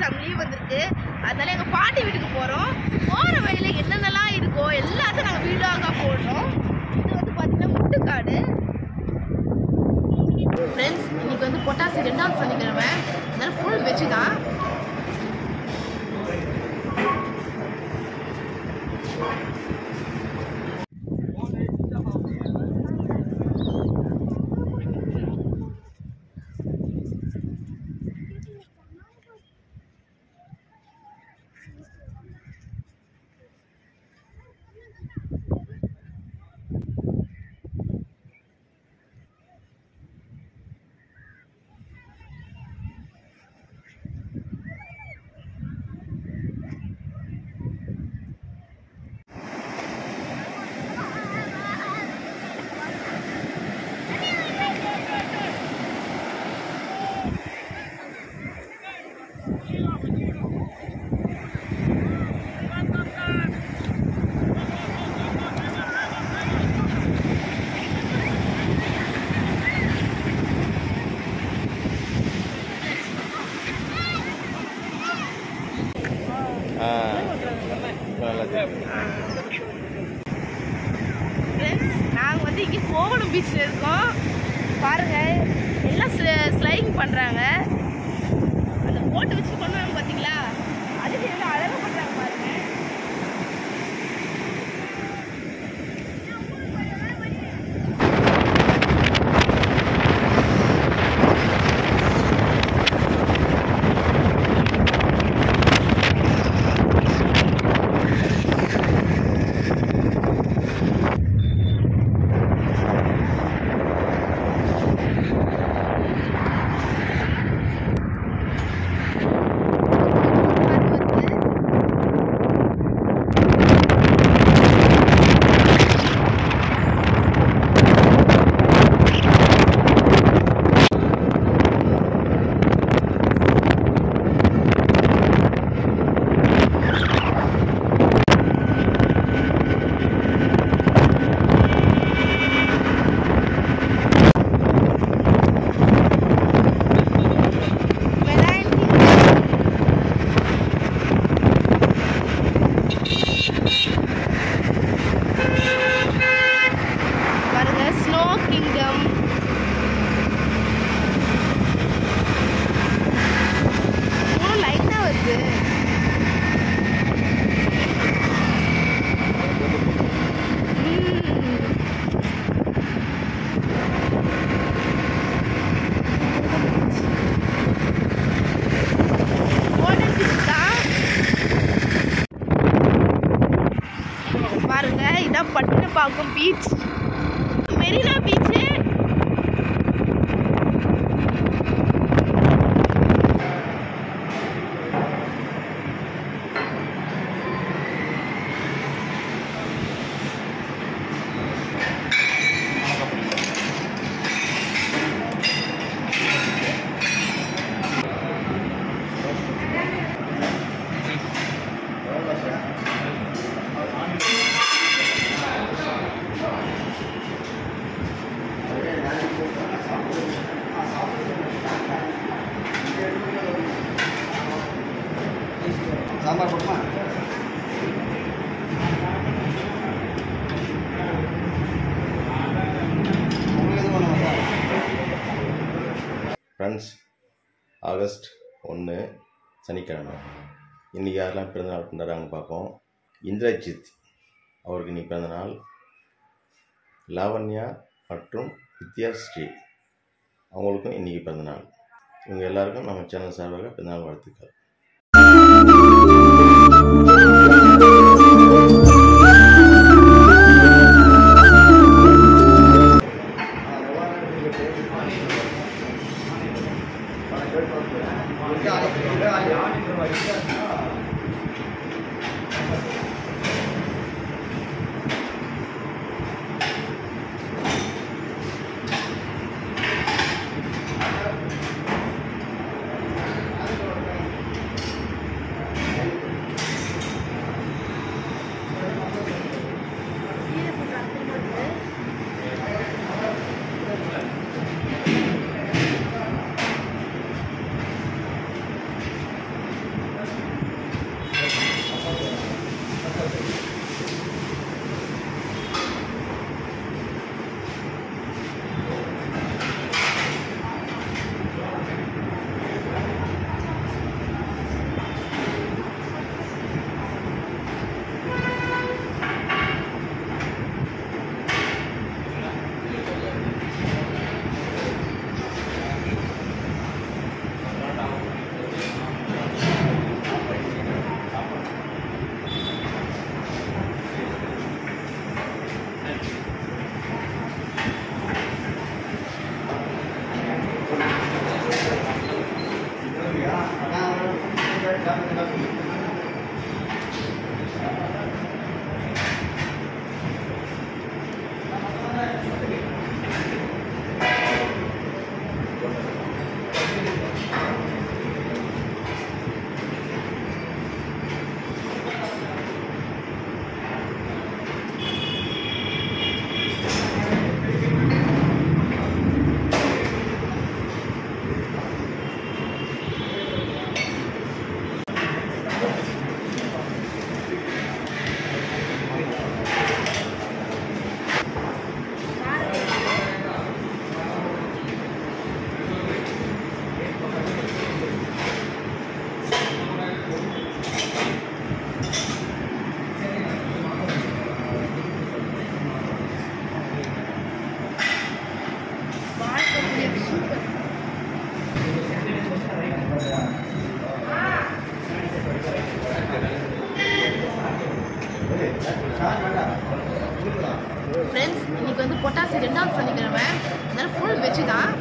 அவங்க லீவ் வந்திருக்கு அதனால எங்கள் பாட்டி வீட்டுக்கு போகிறோம் போகிற வழியில் என்னென்னலாம் இருக்கோ எல்லாத்தையும் நாங்கள் வீடாக போடுறோம் இது வந்து பார்த்தீங்கன்னா முட்டுக்காடு ஃப்ரெண்ட்ஸ் இன்னைக்கு வந்து பொட்டாசி ரெண்டாவது சனிக்கிழமை அதனால ஃபுல் வெஜ்ஜு தான் ஆ நல்லா தெரியும் ஃப்ரெண்ட்ஸ் நாங்கள் வந்து இங்கே கோவளம் பீச்சில் இருக்கோம் பாருங்கள் எல்லாம் ஸ்லைங் பண்ணுறாங்க அந்த போட்டு வச்சு பண்ணுவாங்க பார்த்தீங்களா அதுக்கு எல்லாம் அழகாக பண்ணுறாங்க பாருங்க பாருங்க ஸ்னோ கிங்டம் மூணு லைட் தான் வருது ம். Golden beach தான். பாருங்க இதான் பட்டினப்பாக்கம் பீச் மெரினா பீச்சு சாம்பார் போட்டுமா உங்களுக்கு எதுவும் பண்ண சார் ஃப்ரெண்ட்ஸ் ஆகஸ்ட் ஒன்று சனிக்கிழமை இன்றைக்கி யாரெல்லாம் பிறந்தநாள் கொண்டாடுறாங்க பார்ப்போம் இந்திரஜித் அவருக்கு இன்னைக்கு பிறந்தநாள் லாவண்யா மற்றும் வித்யாஸ்ரீ அவங்களுக்கும் இன்றைக்கி பிறந்தநாள் இவங்க எல்லாருக்கும் நம்ம சேனல் சார்பாக பிறந்தநாள் வாழ்த்துக்கள் பொட்டாசி ரெண்டாவது சனிக்கிழமை அதனால ஃபுல் வெஜ் தான்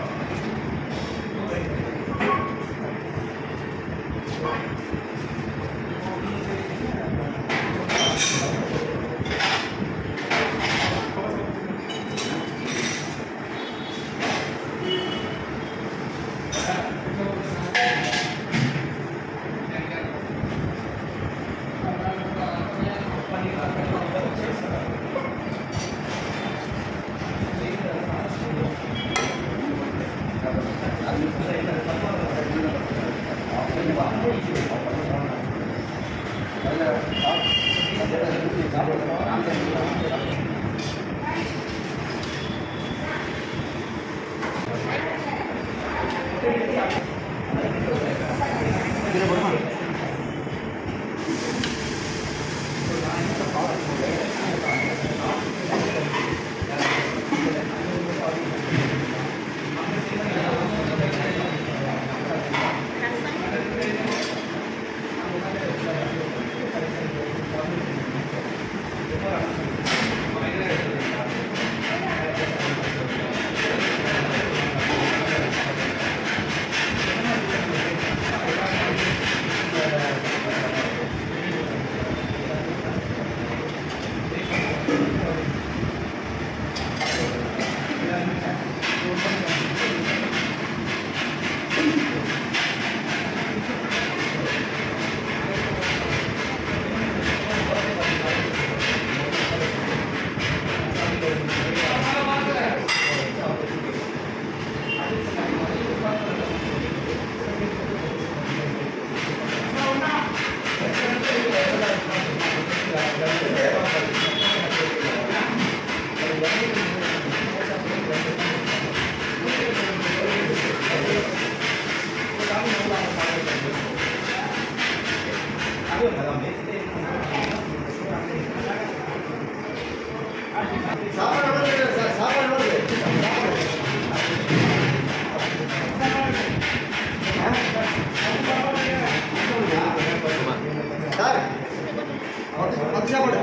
சாப்பாடு எவ்வளவு இருக்கு சார் சாப்பாடு எவ்வளவு இருக்கு? சார் பத்து பத்து சாப்பாடு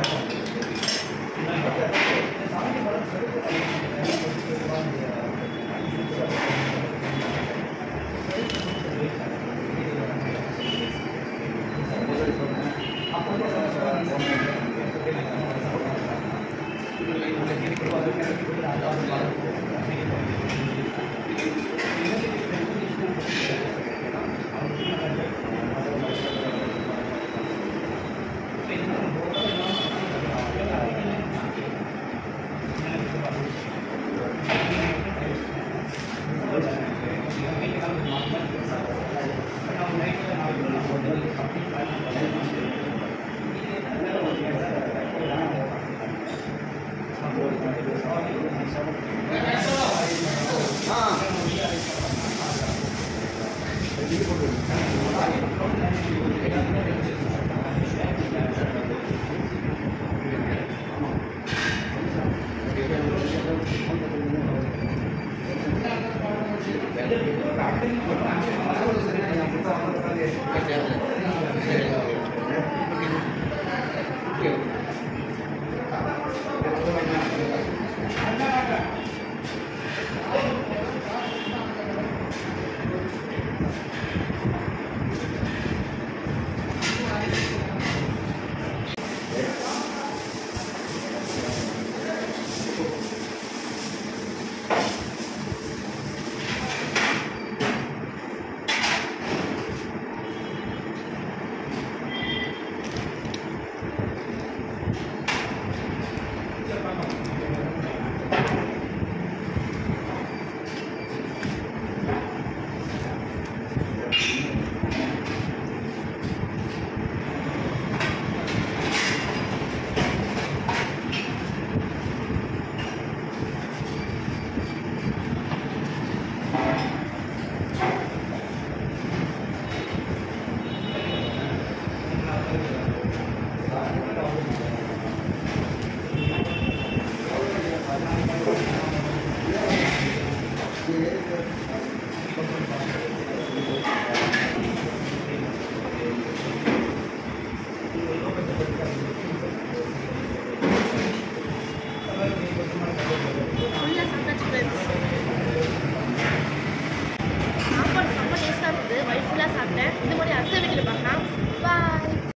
தான் சாப்பிட்டேன் இந்த மாதிரி அடுத்த வீட்டில் பார்க்கலாம் பாய்